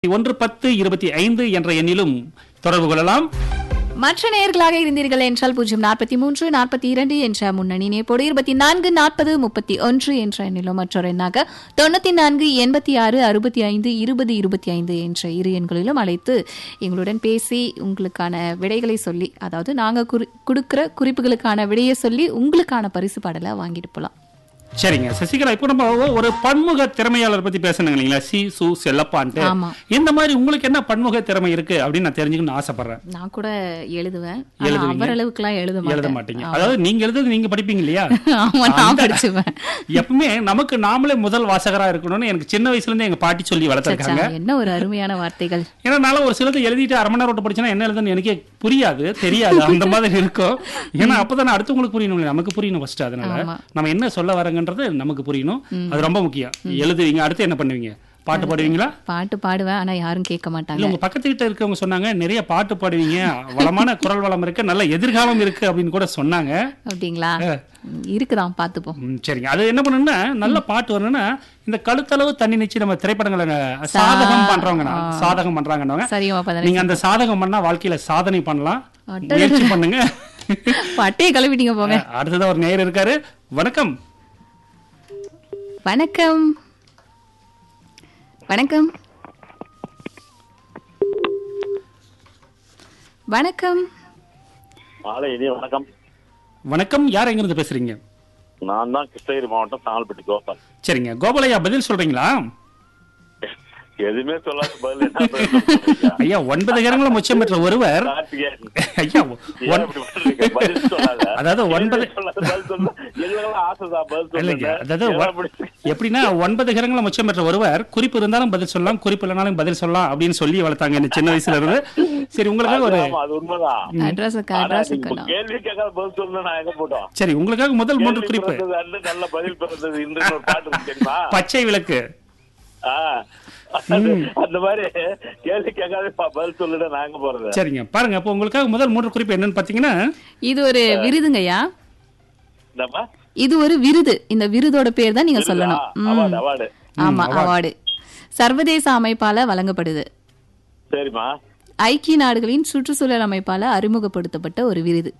ஒன்று பத்து இருபத்தி ஐந்து என்ற எண்ணிலும் தொடர்பு கொள்ளலாம் மற்ற நேயர்களாக இருந்தீர்கள் என்றால் பூஜ்ஜியம் நாற்பத்தி மூன்று நாற்பத்தி இரண்டு என்ற முன்னணி நேப்போடு இருபத்தி நான்கு நாற்பது முப்பத்தி ஒன்று என்ற எண்ணிலும் மற்றொரு எண்ணாக தொண்ணூத்தி நான்கு எண்பத்தி ஆறு அறுபத்தி ஐந்து இருபது இருபத்தி ஐந்து என்ற இரு எண்களிலும் அழைத்து எங்களுடன் பேசி உங்களுக்கான விடைகளை சொல்லி அதாவது நாங்க குறி கொடுக்கிற குறிப்புகளுக்கான விடையை சொல்லி உங்களுக்கான பரிசு பாடலை வாங்கிட்டு போலாம் சரிங்க சசிகலா இப்போ நம்ம ஒரு பன்முக திறமையாளர் பத்தி பேசணுங்க இல்லைங்களா சி சு செல்லப்பான்ட்டு ஆமா. இந்த மாதிரி உங்களுக்கு என்ன பன்முக திறமை இருக்கு அப்படின்னு நான் தெரிஞ்சுக்கணும்னு ஆசைப்படுறேன் நான் கூட எழுதுவேன் ஆனா எழுதுவீங்க? அவர் அளவுக்குலாம் எழுத எழுத மாட்டேன் மாட்டீங்க அதாவது நீங்க எழுதுறது நீங்க படிப்பீங்க இல்லையா ஆமா நான் அந்த- படிச்சுவேன் எப்பவுமே நமக்கு நாமளே முதல் வாசகரா இருக்கணும்னு எனக்கு சின்ன வயசுல இருந்தே எங்க பாட்டி சொல்லி வளர்த்திருக்காங்க சச்சா, என்ன ஒரு அருமையான வார்த்தைகள் ஏன்னா நானும் ஒரு சிலது எழுதிட்டு அரை மணி நேரம் விட்டு படிச்சேன்னா என்ன எழுதுன்னு எனக்கே புரியாது தெரியாது அந்த மாதிரி இருக்கும் ஏன்னா அப்பதான் அடுத்தவங்களுக்கு புரியணும் இல்லையா? நமக்கு புரியணும் ஃபர்ஸ்ட் அதனால ஆமா. நம்ம என்ன சொல்ல வரங்கன்றது நமக்கு புரியணும் அது ரொம்ப முக்கியம் எழுதுவீங்க அடுத்து என்ன பண்ணுவீங்க பாட்டு பாடுவீங்களா பாட்டு பாடுவேன் ஆனா யாரும் கேட்க இல்ல மாட்டாங்க உங்க பக்கத்து வீட்டுல இருக்கவங்க சொன்னாங்க நிறைய பாட்டு பாடுவீங்க வளமான குரல் வளம் இருக்கு நல்ல எதிர்காலம் இருக்கு அப்படின்னு கூட சொன்னாங்க அப்படிங்களா ம், இருக்குதான் பாத்துப்போம் ம், சரிங்க அது என்ன பண்ணணும்னா நல்ல பாட்டு வரணும்னா இந்த கழுத்தளவு தண்ணி நிச்சு நம்ம திரைப்படங்களை சாதகம் பண்றவங்க சாதகம் பண்றாங்கன்னு சரியா பதினஞ்சு நீங்க அந்த சாதகம் பண்ணா வாழ்க்கையில சாதனை பண்ணலாம் அடடடட. முயற்சி பண்ணுங்க பட்டையை கழுவிட்டீங்க போங்க அடுத்ததா ஒரு நேயர் இருக்காரு வணக்கம் வணக்கம் வணக்கம் வணக்கம் மாலை இனிய வணக்கம் வணக்கம் யார் எங்க இருந்து பேசுறீங்க நான் தான் கிருஷ்ணகிரி மாவட்டம் சாங்கல்பட்டி கோபால் சரிங்க கோபாலையா பதில் சொல்றீங்களா எதுவுமே சொல்லாத பதில் என்ன பதில் சொல்றீங்க? ஐயா ஒன்பது கிரகங்களை முச்சம் பெற்ற ஒருவர் கார்த்திகேயன். ஐயா ஏன் ஒன்- இப்படி பண்றீங்க? பதில் சொல்லாத. அதாவது ஒன்பது- எதுவுமே சொல்லாத பதில் சொல்ல. எங்களுக்கெல்லாம் ஆசைதான் பதில் இல்லைங்க சொல்லுங்க. அதாவது ஏன் ஒ- அப்படி- எப்படின்னா ஒன்பது கிரகங்களை முச்சம் பெற்ற ஒருவர் குறிப்பு இருந்தாலும் பதில் சொல்லலாம் குறிப்பு இல்லைனாலும் பதில் சொல்லலாம் அப்படின்னு சொல்லி வளர்த்தாங்க என்ன சின்ன வயசுல இருந்து சரி உங்களுக்காக ஒரு ஆமா, அது உண்மைதான் அட்ரஸுக்கு ஆனா அட்ரஸ் நீங்க இப்ப கேள்வி கேட்காத பதில் சொல்லணும் நான் எங்க போட்டோம் சரி உங்களுக்காக முதல் மூன்று கேள்வி குறிப்பு பிறந்தது அன்று நல்ல பதில் பிறந்தது இன்று ஒரு பாட்டு இருக்கு தெரியுமா பச்சை விளக்கு ஆ. அது- அந்த மாதிரி கேள்வி கேட்காத ப- பதில் சொல்லுட நாங்க போறது சரிங்க பாருங்க அப்போ உங்களுக்காக முதல் மூன்று குறிப்பு என்னன்னு பாத்தீங்கன்னா இது ஒரு விருதுங்கய்யா என்னப்பா இது ஒரு விருது இந்த விருதோட பேர் தான் நீங்க சொல்லணும் ம். அவார்டு அவார்டு ஆமா அவார்டு சர்வதேச அமைப்பால வழங்கப்படுது சரிம்மா ஐக்கிய நாடுகளின் சுற்றுச்சூழல் அமைப்பால அறிமுகப்படுத்தப்பட்ட ஒரு விருது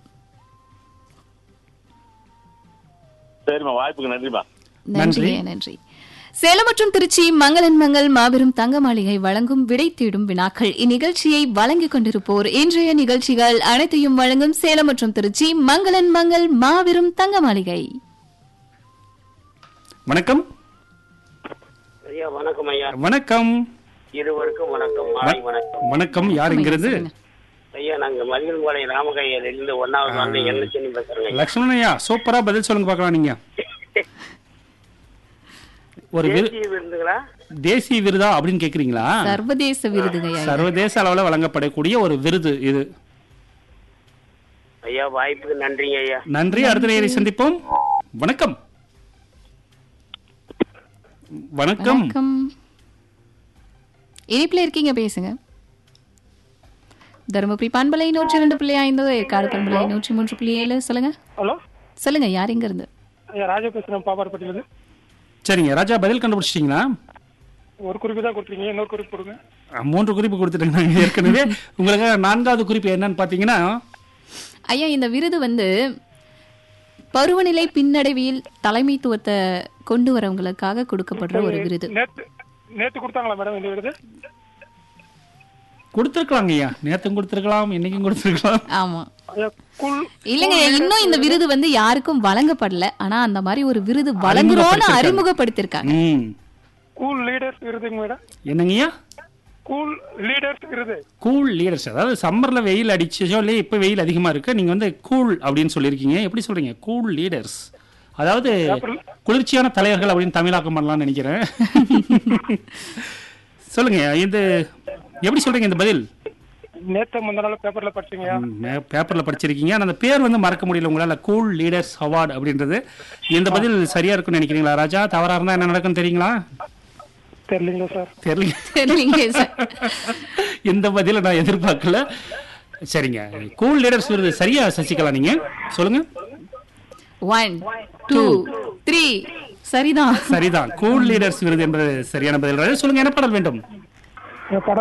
சரிம்மா வாய்ப்புக்கு நன்றிம்மா நன்றி நன்றி சேலம் மற்றும் திருச்சி மங்களன் மங்கள் மாபெரும் தங்க மாளிகை வழங்கும் விடை தேடும் வினாக்கள் இந்நிகழ்ச்சியை வழங்கிக் கொண்டிருப்போர் இன்றைய நிகழ்ச்சிகள் அனைத்தையும் வழங்கும் சேலம் மற்றும் திருச்சி மங்களன் மங்கள் மாபெரும் தங்க மாளிகை வணக்கம் ஐயா வணக்கம் ஐயா வணக்கம் இருவருக்கும் வணக்கம் மாலை வணக்கம் வணக்கம் யார் இங்கிருந்து ஐயா நாங்க மதியன்பாளையம் ராமகையில இருந்து ஒன்னாவது வந்து என்ன செஞ்சு பேசுறேங்க ஐயா. லக்ஷ்மணன் ஐயா சூப்பரா பதில் சொல்லுங்க பார்க்கலாம் நீங்க ஒரு விரு தேசிய விருந்துங்களா தேசிய விருதா அப்படின்னு கேக்குறீங்களா சர்வதேச விருதுங்கய்யா சர்வதேச அளவுல வழங்கப்படக்கூடிய ஒரு விருது இது ஐயா வாய்ப்புக்கு நன்றிங்க ஐயா நன்றி அடுத்த நேரை சந்திப்போம் வணக்கம் வணக்கம் வணக்கம் இனிப்புல இருக்கீங்க பேசுங்க தருமபுரி பண்பலை நூற்றி ரெண்டு புள்ளி ஐந்து ஏற்காடு பண்பலை நூற்றி மூன்று புள்ளி ஏழு சொல்லுங்க ஹலோ சொல்லுங்க யார் எங்க இருந்து ஐயா ராஜா பேசுறேன் பாப்பாரப்பட்டியிலிருந்து சரிங்க ராஜா பதில் கண்டுபிடிச்சிட்டீங்களா ஒரு குறிப்பு தான் கொடுத்துருக்கீங்க இன்னொரு குறிப்பு கொடுங்க அஹ், மூன்று குறிப்பு கொடுத்துட்டேங்க நாங்க ஏற்கனவே உங்களுக்கு நான்காவது குறிப்பு என்னன்னு பாத்தீங்கன்னா ஐயா இந்த விருது வந்து பருவநிலை பின்னடைவில் தலைமைத்துவத்தை கொண்டு வரவங்களுக்காக கொடுக்கப்படுற ஒரு விருது நேத்து நேத்து கொடுத்தாங்களா மேடம் இந்த விருது கொடுத்துருக்கலாங்க ஐயா நேத்தும் கொடுத்துருக்கலாம் இன்னைக்கும் கொடுத்துருக்கலாம் ஆமா ஐயா குல் இல்லைங்க இன்னும் இந்த விருது வந்து யாருக்கும் வழங்கப்படல ஆனா அந்த மாதிரி ஒரு விருது வழங்குறோம்னு அறிமுகப்படுத்திருக்காங்க ம் கூல் லீடர்ஸ் விருதுங்க மேடம் என்னங்கய்யா கூல் லீடர்ஸ் விருது கூல் லீடர்ஸ் அதாவது சம்மர்ல வெயில் அடிச்சோ இல்லையே இப்போ வெயில் அதிகமா இருக்கு நீங்க வந்து கூல் அப்படின்னு சொல்லியிருக்கீங்க எப்படி சொல்றீங்க கூல் லீடர்ஸ் அதாவது குளிர்ச்சியான தலைவர்கள் அப்படின்னு தமிழாக்கம் பண்ணலாம்னு நினைக்கிறேன் சொல்லுங்க இது எப்படி சொல்றீங்க இந்த பதில் நேத்து முந்த நாள் பேப்பர்ல படிச்சீங்க பேப்பர்ல படிச்சிருக்கீங்க ஆனா அந்த பேர் வந்து மறக்க முடியல உங்களால கூல் லீடர்ஸ் அவார்டு அப்படின்றது இந்த பதில் சரியா இருக்கும்னு நினைக்கிறீங்களா ராஜா தவறா இருந்தா என்ன நடக்கும்னு தெரியுங்களா தெரியலீங்களா சார் தெரியல சரிங்க சார். இந்த பதில நான் எதிர்பார்க்கல சரிங்க கூல் லீடர்ஸ் விருது சரியா சசிகலா நீங்க சொல்லுங்க ஒன் டூ த்ரீ சரிதான் சரிதான் கூல் லீடர்ஸ் விருது என்பது சரியான பதில் ராஜா. சொல்லுங்க என்ன பாடல் வேண்டும் இந்த படம்